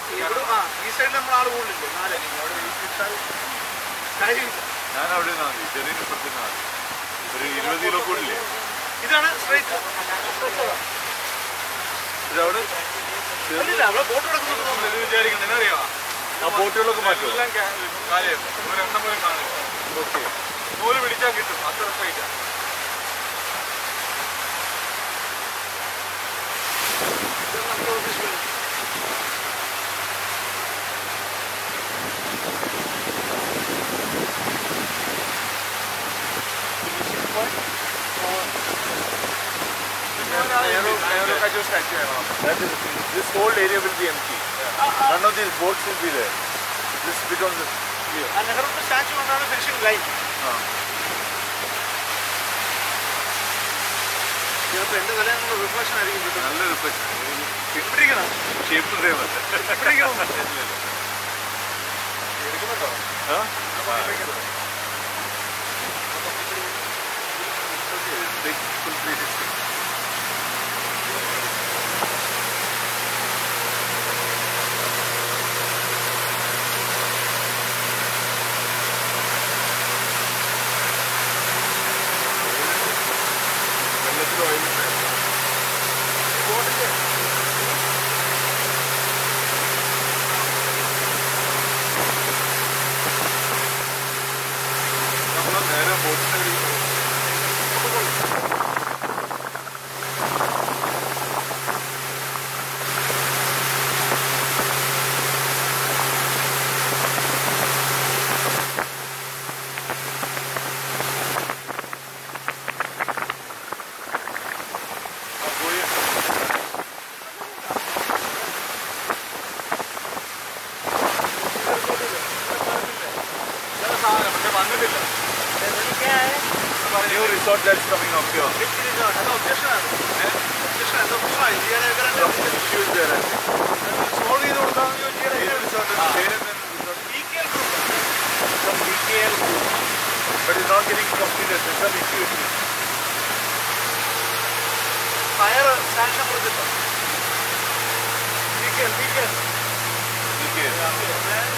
ഇവിടെ ആ ഈ സൈഡിൽ നമ്മൾ ആൾ കൂടുതലില്ലേ നാല് അവിടെ വെയിറ്റ് ഇട്ടാൽ കാര്യമില്ല ഞാൻ അവിടെ നിന്നാ മതി ചെറിയ ഇപ്പുറത്തുനിന്നാ മതി ഒരു ഇരുപത് കിലോ കൂടില്ലേ ഇതാണ് സ്ട്രൈറ്റ് ഇതവിടെ അല്ലില്ല അവിടെ ബോട്ട് കിടക്കുന്നുണ്ട് തോന്നുന്നു. വിചാരിക്കുന്നത് അറിയാം ആ ബോട്ടുകളൊക്കെ മാറ്റുമോ എല്ലാം കാര്യം ഒരെണ്ണം പോലും കാണില്ല ഓക്കെ നൂല് പിടിച്ചാൽ കിട്ടും അത്ര സ്ട്രൈറ്റാ ഇത് നമ്മുടെ office building. That is, this whole area will be empty. None of these boats will be there. This becomes here. ആ നെഹ്റുവിന്റെ സ്റ്റാച്ചു കൊണ്ടാണ് ഫിനിഷിംഗ് ലൈൻ Ah. ചിലപ്പോൾ എന്റെ തല നമ്മൾ റിഫ്ലക്ഷൻ ആയിരിക്കും കിട്ടുന്നത് നല്ലൊരു ഇട്ടിരിക്കണം ഷേപ്പ് ഡ്രൈവർ ഇട്ടിരിക്കണം എടുക്കുന്നുണ്ടോ Big full plate is big. വെള്ളത്തിൽ ഓയിലുണ്ട് നമ്മൾ നേരെ ബോട്ടിന്റെ സാധനം പക്ഷെ വന്നിട്ടില്ല new resort that's coming up here. അത് ഒബ്ജക്ഷനാണ് ഒബ്ജക്ഷൻ എന്താ പ്രശ്നമായി Some issues there. I think. Solve ചെയ്ത് കൊടുക്കാമെന്ന് ചോദിച്ചാൽ New resort is there and then resort. Some DKL group. But it's not getting completed. There's some issue with it. Fire sanction കൊടുത്തിട്ടോ detail detail DKL.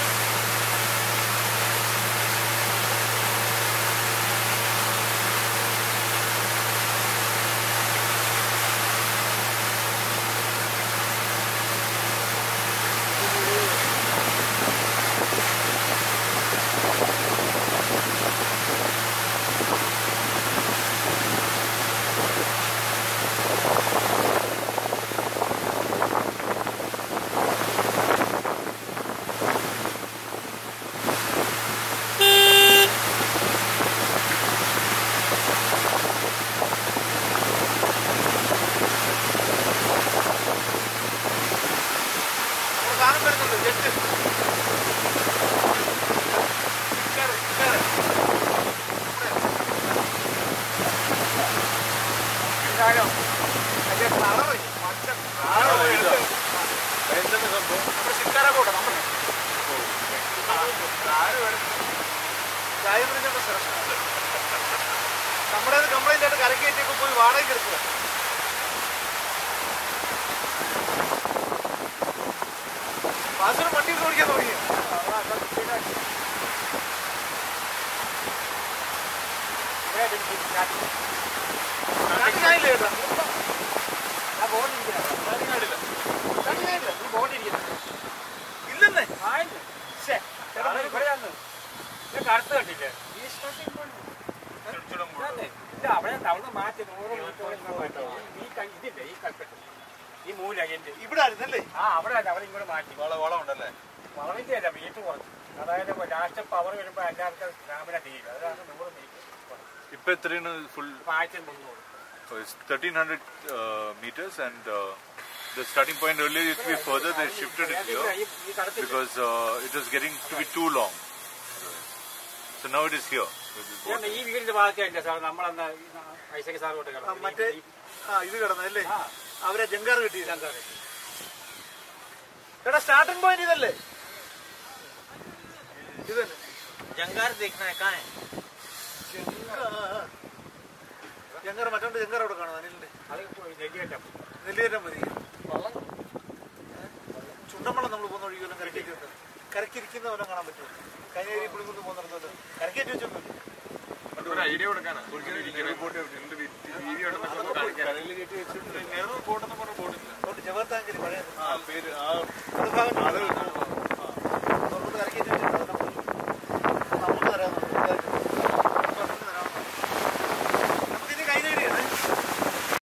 നമ്മൾ കാണാൻ വരുന്നുണ്ട് just കേറ്, കേറ്. ഇതാരോ? അതിന്റെ colour, പച്ച colour ആ, ഇതാ. എടുത്ത് എന്താണ് സംഭവം നമ്മുടെ സിത്താര ബോട്ട് നമ്മുടെ ചായ കുടിക്കേണ്ട സ്ഥലം നമ്മുടെ കംപ്ലൈന്റ് ആയിട്ട് കരക്കേറ്റിയൊക്കെ പോയി വാടകയ്ക്ക് എടുക്കുക വാസനം വണ്ടി ഓടിക്കാൻ തുടങ്ങി സ്റ്റാർട്ടിംഗ് ആയില്ലേ ചേട്ടാ സ്റ്റാർട്ടിംഗ് ആയിട്ടില്ല സ്റ്റാർട്ടിംഗ് ആയില്ല ഇല്ലെന്നേ ശ്ശേ, ചേട്ടാ, കറുത്ത് കണ്ടില്ലേ ഈ സ്റ്റാർട്ടിംഗ് പോയിന്റ് ഇല്ല അവിടെ തവണ മാറ്റി നൂറ് മീറ്റർ മാറ്റി ഈ ക- ഇതില്ലേ ഈ കൽപ്പെട്ട് ഈ മൂല എന്റെ ഇവിടെ ആയിരുന്നല്ലേ ആ അവിടെ അല്ല അവിടെ ഇങ്ങോട്ട് മാറ്റി വളം വളം ഉണ്ടല്ലേ വളവിന്റെ അല്ല മീറ്റർ കുറച്ചു അതായത് ലാസ്റ്റ് പവർ വരുമ്പോൾ എല്ലാവർക്കും ഗ്രാമിന തീരും അതാണ് നൂറ് മീറ്റർ ഇപ്പൊ എത്രയാണ് ഫുൾ ഇപ്പൊ ആയിരത്തി മുന്നൂറ് So it's 1300 uh, meters and uh, the starting point earlier used to be further, they shifted it here ഈ- ഈ കടത്തിൽ because uh, it was getting to be too long. So now it is here. with this boat. ഈ വീടിന്റെ ഭാഗത്തല്ല sir നമ്മളന്ന് Isaac sir കൊണ്ട് ആ, മറ്റേ ആ ഇത് കിടന്നല്ലേ അവരെ ജങ്കാർ കിട്ടി എടാ സ്റ്റാർട്ടിംഗ് പോയിന്റ് ഇതല്ലേ ഇത് തന്നെ जंगार देखना है कहाँ है ജങ്കാർ മറ്റോണ്ട് ജങ്കാർ അവിടെ കാണും അനിലിന്റെ അത് നെല്ലിയല്ല നെല്ലിയേറ്റം മതി ചുണ്ടമ്പളം നമ്മൾ പോകുന്ന ഒഴിക്കുമല്ലോ കരക്കിരിക്കുന്നവരെ കാണാൻ പറ്റും കൈനേരി പുളിങ്കുന്ന് പോകുന്നിടത്തോട്ട് കരക്കേറ്റ് വെച്ചൊന്നുമില്ല ഒരു ഐഡിയ കൊടുക്കാനാ എന്ത് വീതി ഉണ്ടെന്നൊക്കെ കാണിക്കാൻ കടലിൽ കയറ്റി വെച്ചിട്ടുണ്ട് നെഹ്റു ബോട്ടെന്ന് പറഞ്ഞ ബോട്ടില്ല അതുകൊണ്ട് ജവഹർ താങ്കരി പഴയ ആ പേര് ആ അത് ഭാഗം ആള്